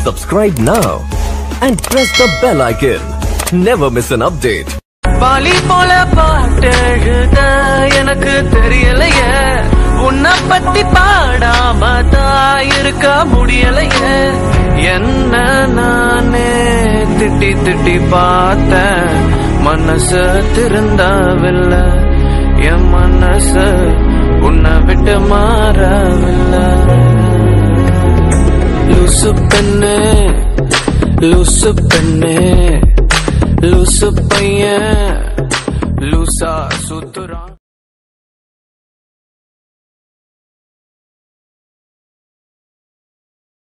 Subscribe now and press the bell icon. Never miss an update. Bali போல பாட்டெழுத எனக்கு தெரியலையே உன்னை பத்தி பாடாம தான் இருக்க முடியலையே என்ன நானே திட்டி திட்டி பார்த்தேன் மனசு திருந்தவில்லை என் மனசு உன்னை விட்டு மாறவில்லை லூசு பெண்ணே லூசு பெண்ணே லூசு பையன் லூசா சுத்துறான்